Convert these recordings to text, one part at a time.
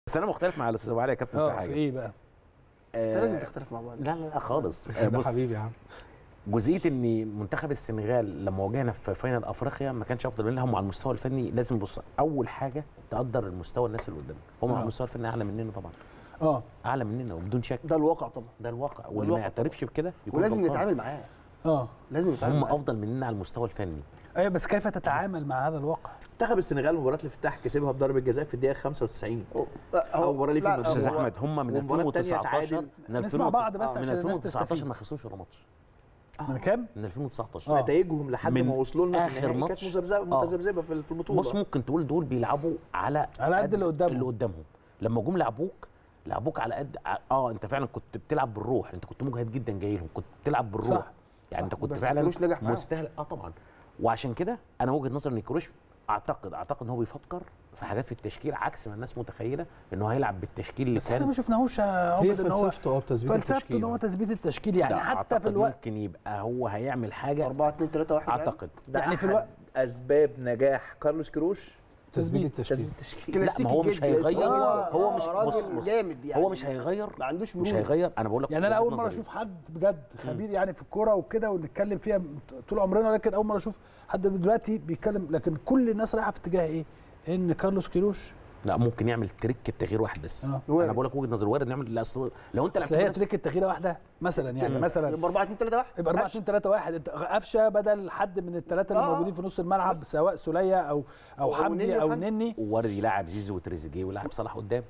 بس انا مختلف مع الاستاذ ابو علي يا كابتن في اه في حاجه ايه بقى؟ آه، انت لازم تختلف مع بعض لا لا لا خالص آه، ده بص حبيبي يا عم جزئيه ان منتخب السنغال لما واجهنا في فاينل افريقيا ما كانش افضل منهم على المستوى الفني لازم بص اول حاجه تقدر المستوى الناس اللي قدامك هم آه. على المستوى الفني اعلى مننا طبعا اه اعلى مننا وبدون شك ده الواقع طبعا ده الواقع واللي ما الواقع يعترفش بكده يكون ولازم غلطان. نتعامل معاه اه لازم نتعامل هم معاه افضل مننا على المستوى الفني ايوه بس كيف تتعامل مع هذا الواقع؟ منتخب السنغال مباراه الافتتاح كسبها بضربه جزاء في الدقيقه 95 هو- أول مباراة ليه في لا، المنتخب. استاذ هو- احمد هم من والمباراة التانية 2019 تعادل. من نسمع بعض بس من عشان الناس 2019 تستفيد. ما خسروش ولا ماتش من كام؟ من 2019 آه. نتائجهم لحد من ما وصلوا لنا في آخر النهائي ماتش. كانت مذبذبه آه. متذبذبه في في البطوله بص ممكن تقول دول بيلعبوا على على قد اللي قدامهم. اللي قدامهم لما جم لعبوك لعبوك على قد اه انت فعلا كنت بتلعب بالروح انت كنت مجهد جدا جاي لهم كنت بتلعب بالروح صح. يعني انت كنت بس فعلا كروش نجح معاهم. مستهلك اه طبعا وعشان كده انا وجهه نظري ان كروش اعتقد اعتقد ان هو بيفكر في حاجات في التشكيل عكس ما الناس متخيله ان هو هيلعب بالتشكيل اللي بس احنا كان ما شفناهوش يا هي عمد ان هو فلسفته اه بتثبيت فلسفته التشكيل ان هو تثبيت التشكيل يعني ده حتى أعتقد في الوقت ممكن يبقى هو هيعمل حاجه 4 2 3 1 اعتقد ده يعني في أحد الوقت- اسباب نجاح كارلوس كروش تثبيت التشكيل تثبيت التشكيل لا ما هو مش هيغير هو- هو مش راجل بص بص جامد يعني. هو مش هيغير ما عندوش مش مرونة. هيغير انا بقول لك يعني انا وجهة اول مره نظري. اشوف حد بجد خبير يعني في الكوره وكده ونتكلم فيها طول عمرنا لكن اول مره اشوف حد دلوقتي بيتكلم لكن كل الناس رايحه في اتجاه ايه؟ ان كارلوس كيروش لا ممكن يعمل تريك التغيير واحد بس آه. انا وارد. بقول لك وجهه نظر وارد نعمل لا اصل لو انت اصل هي لعبت تريك التغييره واحده مثلا يعني مثلا يبقى 4 2 3 1 يبقى 4 2 3 1 انت قفشه بدل حد من الثلاثه اللي آه. موجودين في نص الملعب بس. سواء سوليه او او أو حمدي نني او وحمدي. نني وارد يلعب زيزو وتريزيجيه ويلعب صلاح قدام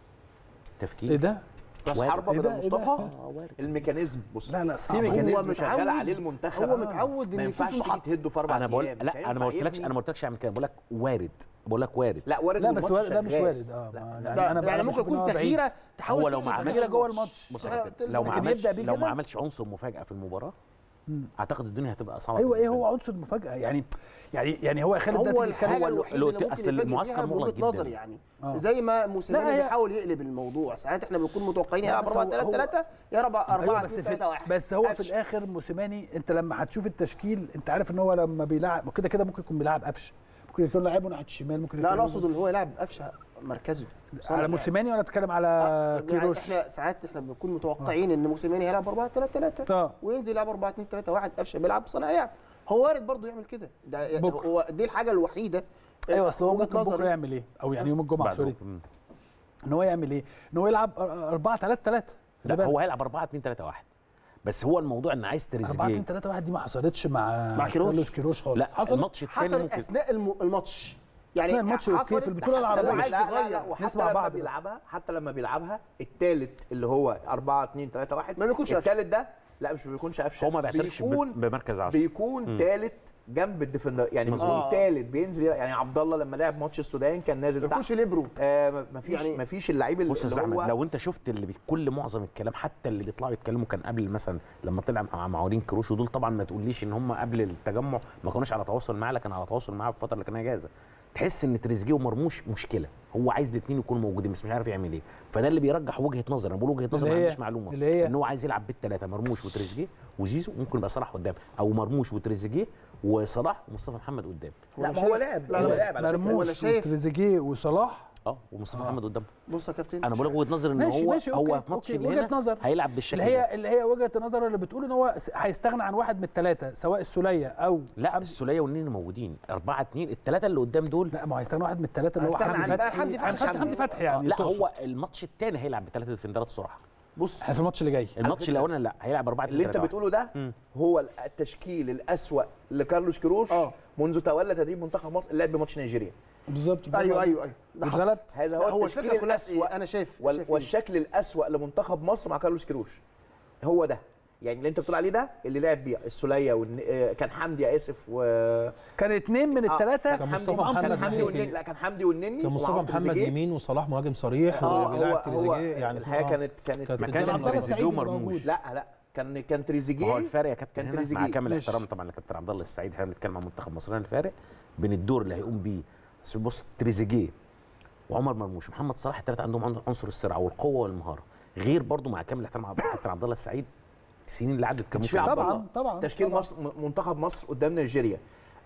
تفكير ايه ده؟ راس وارد. حربه إيه بدل ده؟ إيه ده؟ مصطفى آه، وارد. الميكانيزم بص لا لا في صعب هو ميكانيزم شغال متعود- عليه المنتخب هو متعود ما ان في ينفعش تيجي سرعه تهده في اربع انا بقول أيام. لا مش انا ما هينفع قلتلكش يبني. انا ما قلتلكش اعمل كده بقول لك وارد بقول لك وارد لا وارد لا بس والماتش وارد- ده مش شغال. وارد اه لا، ما- لا، يعني لا انا يعني بقى ممكن بشوف إن يكون هو بعيد. تغييره تحاول هو لو تقلب ما عملش تغييرة جوه الماتش بص يا تحاول كابتن، تقلب لو ما لكن عملش يبدأ بيه لو كده؟ ما عملش عنصر مفاجاه في المباراه اعتقد الدنيا هتبقى صعبه ايوه ايه بالنسبة هو له. عنصر المفاجاه يعني يعني يعني هو خالد هو دلوقتي الحاجه بيتكلم الوحيده لو- اللي ممكن أصل يفاجئ المعسكر فيها مغلق بوجهه جداً. نظري يعني آه. زي ما موسيماني لا، هي- بيحاول يقلب الموضوع ساعات احنا بنكون متوقعين لا، يلعب بس 4 هو- 3 هو- 3 يا 4 4 ايوه بس 2 في 3 1 بس هو في قفش. الاخر موسيماني انت لما هتشوف التشكيل انت عارف ان هو لما بيلعب وكده كده ممكن يكون بيلعب قفشه ممكن يكون لاعبه ناحيه الشمال ممكن لا يكون انا اقصد ان هو يلعب قفشه مركزه صانع على لعب. موسيماني ولا بتتكلم على يعني كيروش احنا ساعات احنا بنكون متوقعين ان موسيماني هيلعب 4 3 3 اه وينزل يلعب 4 2 3 1 قفشه بيلعب صانع لعب هو وارد برضه يعمل كده ده بكرة. هو دي الحاجه الوحيده ايوه اصل هو وجهة ممكن بكره نظري. يعمل ايه او يعني يوم الجمعه بعد سوري مم. ان هو يعمل ايه ان هو يلعب 4 3 3 لا هو هيلعب 4 2 3 1 بس هو الموضوع ان عايز 4 2 تريزيجيه 3 1 دي ما حصلتش مع مع كيروش. كارلوس كيروش خالص لا حصل الماتش الثاني حصلت ممكن اثناء الم- الماتش يعني أثناء الماتش أوكي، حصلت في البطولة حتى العربية. لو عايز لا لا لا يغير وحتى نسمع لما بعض بس. بيلعبها حتى لما بيلعبها الثالث اللي هو 4 2 3 1 ما بيكونش قفشة. الثالث ده لا مش بيكونش قفشه هو ما بيعترفش ب- بيكون بمركز 10 بيكون ثالث جنب الديفندر يعني مظبوط. بيكون ثالث بينزل يعني عبد الله لما لعب ماتش السودان كان نازل ما تحت يكونش ليبرو آه ما فيش يعني- ما فيش اللعيب اللي بص يا استاذ اللي احمد هو لو انت شفت اللي بي- كل معظم الكلام حتى اللي بيطلعوا يتكلموا كان قبل مثلا لما طلع مع معاورين كروش ودول طبعا ما تقوليش ان هم قبل التجمع ما كانوش على تواصل معاه لكن على تواصل معاه في الفتره اللي كان اجازه تحس ان تريزيجيه ومرموش مشكله هو عايز الاثنين يكونوا موجودين بس مش عارف يعمل ايه فده اللي بيرجح وجهه نظر انا بقول وجهه نظر ما اللي هي- عنديش معلومه اللي هي- ان هو عايز يلعب بالثلاثه مرموش وتريزيجيه وزيزو ممكن يبقى صلاح قدام او مرموش وتريزيجيه وصلاح ومصطفى محمد قدام لا وأنا ما هو شايف- لعب لا، هو لا، لعب على فكرة. وأنا مرموش شايف- وتريزيجيه وصلاح اه ومصطفى محمد قدام بص يا كابتن انا بقول لك وجهه نظر ان ماشي هو ماشي هو أوكي، في ماتش أوكي، اللي وجهة هنا نظر. هيلعب بالشكل اللي ده هي اللي هي وجهه النظر اللي بتقول ان هو س- هيستغنى عن واحد من الثلاثه سواء السوليه او لا حمدي. السوليه والنني موجودين 4 2 الثلاثه اللي قدام دول لا ما هو هيستغنى واحد من الثلاثه اللي هو هيستغنى حمدي عن بقى فتحي حمدي فتحي. حمدي حمدي فتحي يعني لا تقصد. هو الماتش الثاني هيلعب بثلاثه ديفندرات الصراحه بص احنا في الماتش اللي جاي الماتش فكرة- الاولاني لا هيلعب 4 2 اللي انت بتقوله ده هو التشكيل الاسوأ لكارلوس كروش اه. منذ تولى تدريب منتخب مصر اللعب بماتش نيجيريا بالظبط ايوه ايوه ايوه ده حصل. غلط هذا لا، هو, هو التشكيل الفكره كلها في الاسوأ ايه انا شايف وال- شايف إيه؟ والشكل الاسوأ لمنتخب مصر مع كارلوس كروش هو ده يعني اللي انت بتقول عليه ده اللي لعب بيه السوليه والن... آه، كان حمدي اسف و كان اثنين من آه، الثلاثه كان مصطفى كان محمد حمدي ناحية والنني ال- لا كان حمدي والنني كان مصطفى ومعاهم محمد تريزيجيه. يمين وصلاح مهاجم صريح اه وبيلاعب هو تريزيجيه هو يعني الحقيقه آه. كانت كانت كانت ما الدنيا كانش عبد الله ملخبطة. تريزيجيه السعيد ومرموش موجود. لا لا كان كان ما هو تريزيجيه الفارق يا كابتن كان هنا مع تريزيجيه. كامل ماشي. احترام طبعا لكابتن عبد الله السعيد احنا بنتكلم عن منتخب مصر هنا الفارق بين الدور اللي هيقوم بيه بس بص تريزيجيه وعمر مرموش ومحمد صلاح الثلاثه عندهم عن- عنصر السرعه والقوه والمهاره غير برضو مع كامل احترام عبد- كابتن عبد الله السعيد السنين اللي عدت كان كانش في ممكن عبد طبعاً، الله. طبعاً، تشكيل طبعاً. مصر م- منتخب مصر قدام نيجيريا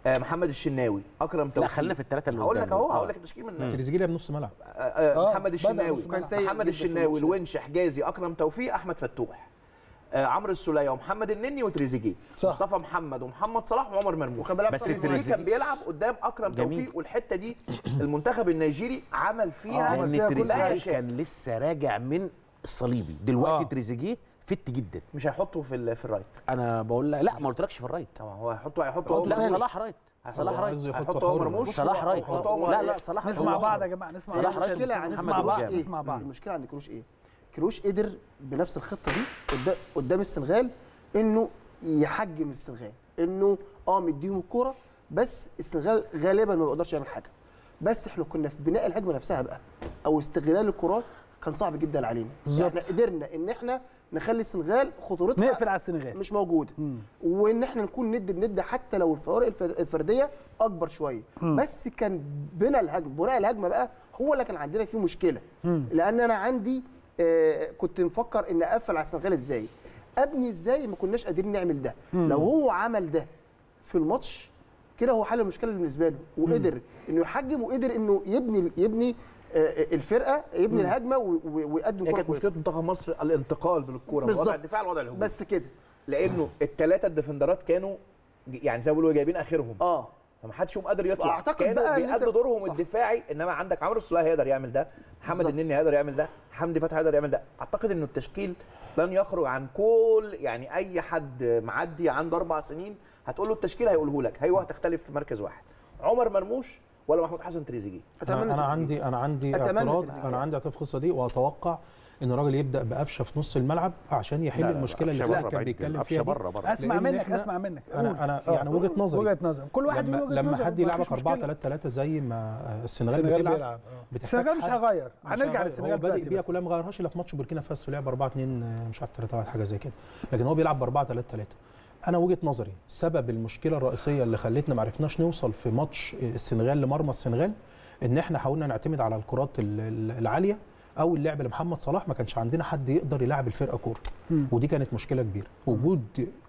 آه، محمد الشناوي اكرم توفيق لا خلينا في الثلاثه اللي هقول لك قدام اهو دول. هقول آه. لك التشكيل من تريزيجيه لعب نص ملعب آه، آه، آه، محمد بدأ الشناوي نص ملعب. كان سيء محمد جدا في الشناوي الماتش ده. الونش حجازي اكرم توفيق احمد فتوح آه، عمرو السوليه ومحمد النني وتريزيجيه صح. مصطفى محمد ومحمد صلاح وعمر مرموش وكان بيلعب بس صليب. التريزيجيه- تريزيجيه كان بيلعب قدام اكرم جميل. توفيق والحته دي المنتخب النيجيري عمل فيها عمل فيها لان كل تريزيجيه حاجة. كان لسه راجع من الصليبي دلوقتي آه. تريزيجيه فت جدا مش هيحطه في ال- في الرايت انا بقول لك لا ما قلتلكش في الرايت طبعا هو هيحطه هيحطه هو لا مرموش. صلاح رايت صلاح هو رايت عايزه يحطه هيحطه هو حر. مرموش صلاح رايت هيحطه هو لا لا صلاح نسمع هو- بعض يا جماعه نسمع صلاح بعض. رايت. المشكله عند نسمع نسمع بعض بعض إيه؟ نسمع بعض المشكله عند كروش ايه؟ كروش قدر بنفس الخطه دي قدام قدام السنغال انه يحجم السنغال انه اه مديهم الكوره بس السنغال غالبا ما بيقدرش يعمل حاجه بس احنا كنا في بناء الهجمه نفسها بقى او استغلال الكرات كان صعب جدا علينا بالظبط. احنا قدرنا ان احنا نخلي السنغال خطورتها نقفل على السنغال مش موجوده وان احنا نكون ند بند حتى لو الفوارق الف- الفرديه اكبر شويه بس كان بناء الهجمه بناء الهجمه بقى هو اللي كان عندنا فيه مشكله لان انا عندي آه كنت مفكر ان اقفل على السنغال ازاي ابني ازاي ما كناش قادرين نعمل ده لو هو عمل ده في الماتش كده هو حل المشكله بالنسبه له وقدر انه يحجم وقدر انه يبني يبني آه، الفرقه يبني الهجمه و- و- ويقدم هي كوره كانت كويسه مشكله منتخب مصر الانتقال بالكوره من وضع بالظبط. الدفاع لوضع الهجوم بس كده لانه الثلاثه الديفندرات كانوا ج- يعني زي ما بيقولوا جايبين اخرهم اه فما حدش يوم قادر يطلع فأعتقد كانوا بقى إن أنت- بيأدوا دورهم صح. الدفاعي انما عندك عمرو السوليه هيقدر يعمل ده محمد بالظبط. النني هيقدر يعمل ده حمدي فتحي هيقدر يعمل ده اعتقد انه التشكيل لن يخرج عن كل يعني اي حد معدي عنده اربع سنين هتقول له التشكيل هيقوله لك هي هتختلف في مركز واحد عمر مرموش ولا محمود حسن تريزيجيه أتمنى انا, أنا تريزيجيه. عندي انا عندي أتمنى اعتراض تريزيجيه. انا عندي اعتراض في القصه دي واتوقع ان الراجل يبدا بقفشه في نص الملعب عشان يحل لا، لا، لا، المشكله اللي قفشة خالد بره كان بعيد بيتكلم جدا. فيها قفشة دي بره بره اسمع لأن منك إحنا- اسمع منك انا قول. انا آه، يعني وجهه نظري وجهه نظر كل واحد لما, له وجهه لما نظر، حد ما يلعبك فيش 4 مشكلة. 3 3 زي ما السنغال السنغال بتلعب بيلعب آه. بتحتاج السنغال مش حد- هيغير مش هنرجع هيغير. للسنغال هو بادئ دلوقتي بيها بس. كلها ما غيرهاش الا في ماتش بوركينا فاسو لعب 4 2 مش عارف 3 1 حاجه زي كده لكن هو بيلعب ب 4 3 3 انا وجهه نظري سبب المشكله الرئيسيه اللي خلتنا ما عرفناش نوصل في ماتش السنغال لمرمى السنغال ان احنا حاولنا نعتمد على الكرات ال- ال- العاليه او اللعب لمحمد صلاح ما كانش عندنا حد يقدر يلعب الفرقه كوره ودي كانت مشكله كبيره وجود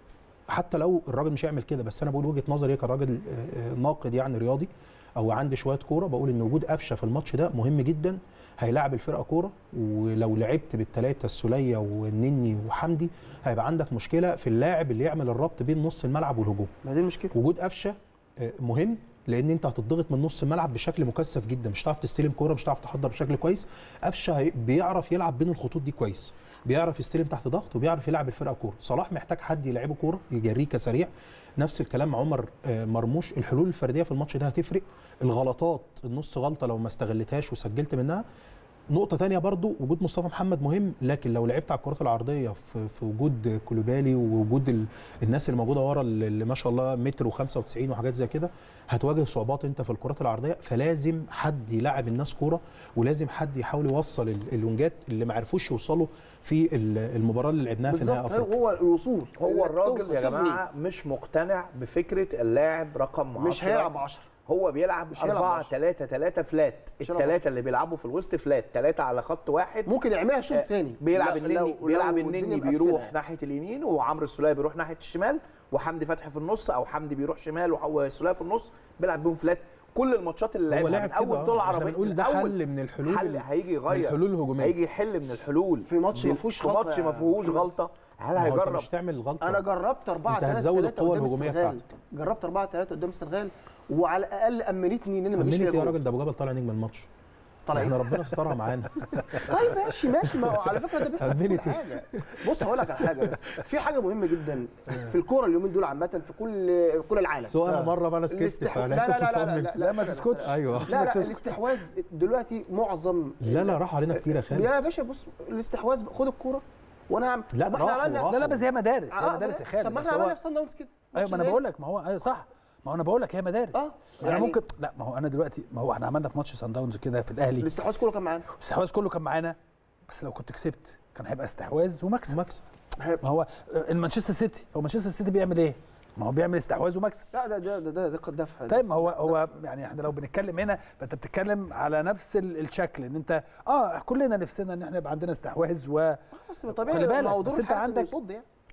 حتى لو الراجل مش هيعمل كده بس انا بقول وجهه نظري كراجل آه، آه، ناقد يعني رياضي او عندي شويه كوره بقول ان وجود قفشه في الماتش ده مهم جدا هيلاعب الفرقه كوره ولو لعبت بالثلاثه السوليه والنني وحمدي هيبقى عندك مشكله في اللاعب اللي يعمل الربط بين نص الملعب والهجوم ما دي المشكله وجود قفشه آه، مهم لان انت هتضغط من نص الملعب بشكل مكثف جدا مش هتعرف تستلم كوره مش هتعرف تحضر بشكل كويس قفشه هي- بيعرف يلعب بين الخطوط دي كويس بيعرف يستلم تحت ضغط وبيعرف يلعب الفرقه كوره صلاح محتاج حد يلعبه كوره يجريه كسريع نفس الكلام مع عمر آه، مرموش الحلول الفرديه في الماتش ده هتفرق الغلطات النص غلطه لو ما استغلتهاش وسجلت منها نقطة تانية برضو وجود مصطفى محمد مهم لكن لو لعبت على الكرات العرضية في, في وجود كولوبالي ووجود ال- الناس اللي موجودة ورا اللي اللي ما شاء الله متر و95 وحاجات زي كده هتواجه صعوبات انت في الكرات العرضية فلازم حد يلعب الناس كورة ولازم حد يحاول يوصل ال- الونجات اللي ما عرفوش يوصلوا في ال- المباراة اللي لعبناها في نهائي بالظبط افريقيا هو الوصول هو إنك الراجل توصل يا تبني. جماعه مش مقتنع بفكره اللاعب رقم 10 مش هيلعب 10 هو بيلعب مش هيلعب 4 عشرة. 3 3 فلات مش هيلعب الثلاثه اللي بيلعبوا في الوسط فلات ثلاثه على خط واحد ممكن يعملها شوط آه، تاني بيلعب لو- النني لو- بيلعب لو الدنيا النني مقفلة بيروح يعني. ناحيه اليمين وعمرو السوليه بيروح ناحيه الشمال وحمدي فتحي في النص او حمدي بيروح شمال وح- والسوليه في النص بيلعب بيهم فلات كل الماتشات اللي هو لعبها لعب من اول كده بطوله آه. احنا عربيه بنقول من ده أول حل من الحلول حل ال- هيجي من يغير الحلول الهجومية. هيجي يحل من الحلول في ماتش دي- ما فيهوش في غلطة ماتش يا ما فيهوش محمد. غلطه هل ما هو انت هيجرب مش تعمل غلطة انا جربت 4 انت 3 هتزود 3 القوة قدام الهجومية السنغال بتاعتك. جربت 4 3 قدام السنغال وعلى الاقل امنتني ان انا ما اجيش أمنت فيها يا جول راجل ده ابو جبل طالع نجم الماتش طالع احنا إيه؟ ربنا استرها معانا طيب ماشي ماشي ما هو على فكره ده بيحصل في كل أمنت. حاجه بص هقول لك على حاجه بس في حاجه مهمه جدا في الكوره اليومين دول عامه في كل في كل العالم سواء انا مره بقى انا سكت الاستحواذ- لا فلقيته لا لا لا مصمم لا لا، ما استنى، تسكتش. استنى. ايوه لا لا تسكت. الاستحواذ دلوقتي معظم لا لا راحوا علينا كتير يا خالد يا باشا بص الاستحواذ خد الكوره وانا هعمل لا، طب ما احنا راحوا- عملنا راحوا. لا لا بس هي مدارس هي آه، مدارس يا خالد طب ما بس احنا هو- عملنا في صن داونز كده ايوه ما انا بقول لك ما هو ايوه صح ما هو انا بقول لك هي مدارس آه، يعني يعني- ممكن لا ما هو انا دلوقتي ما هو احنا عملنا في ماتش سان داونز كده في الاهلي الاستحواذ كله كان معانا الاستحواذ كله كان معانا بس لو كنت كسبت كان هيبقى استحواذ ومكسب مكسب ما هو آه، المانشستر سيتي هو مانشستر سيتي بيعمل ايه؟ ما هو بيعمل استحواذ ومكسب لا ده ده ده ده, ده قد دفع طيب ما هو هو يعني احنا لو بنتكلم هنا فانت بتتكلم على نفس ال- الشكل ان انت اه كلنا نفسنا ان احنا يبقى عندنا استحواذ و بس طبيعي خلي بالك، ما هو بس دور أنت الحارس إنه عندك- يصد يعني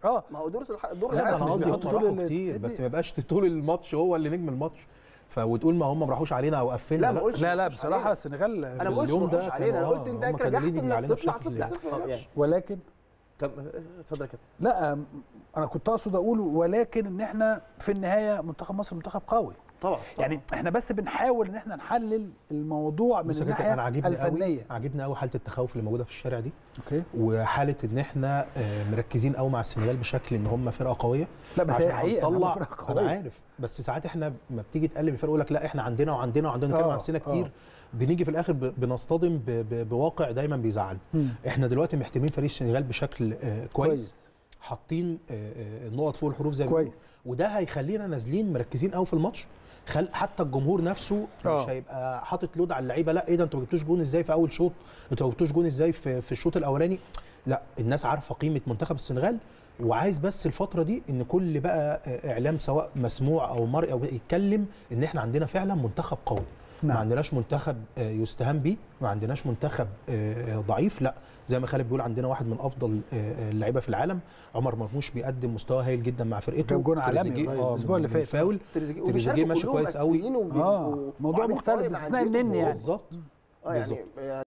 اه ما هو دور الح- دور لا ده الحاسم انا مش قصدي بيحطوا هم طول راحوا ال- كتير السنين. بس ما يبقاش طول الماتش هو اللي نجم الماتش ف وتقول ما هم ما راحوش علينا او قفلنا لا ما قلتش لا لا ما قلتش بصراحه علينا. السنغال انا ما قلتش اليوم ما ده قلتش علينا انا كانوا- قلت آه، انت هم كانوا نجحت leading انك علينا تطلع بشكل- 0 لا. 0 آه، يا يعني باشا. ولكن طب اتفضل يا كابتن لا انا كنت اقصد اقول ولكن ان احنا في النهايه منتخب مصر منتخب قوي طبعا يعني احنا بس بنحاول ان احنا نحلل الموضوع من بس يا كابتن الناحيه انا عاجبني قوي الفنيه عاجبني قوي حاله التخوف اللي موجوده في الشارع دي اوكي وحاله ان احنا آه، مركزين قوي مع السنغال بشكل ان هم فرقه قويه لا بس هي عشان حقيقه إن هم هنطلع فرقة انا قوية. عارف بس ساعات احنا ما بتيجي تقلب الفرق يقول لك لا احنا عندنا وعندنا وعندنا نتكلم آه، عن نفسنا كتير آه. بنيجي في الاخر ب- بنصطدم ب- ب- بواقع دايما بيزعل مم. احنا دلوقتي محترمين فريق السنغال بشكل آه، كويس كويس. حاطين آه، آه، النقط فوق الحروف زي ما كويس. بيقولوا. وده هيخلينا نازلين مركزين قوي في الماتش خل حتى الجمهور نفسه آه. مش هيبقى حاطط لود على اللعيبه لا ايه ده انتوا ما جبتوش جون ازاي في اول شوط انتوا ما جبتوش جون ازاي في, في الشوط الاولاني لا الناس عارفه قيمه منتخب السنغال وعايز بس الفتره دي ان كل بقى آه، اعلام سواء مسموع او مرئي او يتكلم ان احنا عندنا فعلا منتخب قوي ما نعم. عندناش منتخب آه، يستهان بيه ما عندناش منتخب آه، ضعيف لا زي ما خالد بيقول عندنا واحد من افضل آه، آه، اللعيبه في العالم عمر مرموش بيقدم مستوى هايل جدا مع فرقته جاب جون عالمي تريزيجيه، قريب، آه، الأسبوع اللي فات. بالفاول تريزيجيه تريزيجيه وبيشاركوا ماشي كلهم كويس قوي أساسيين وبي- آه، و- موضوع وعاملين مختلف، فوارق مع باستثناء أنديتهم النني يعني. وهو- بالظبط اه بالظبط. يعني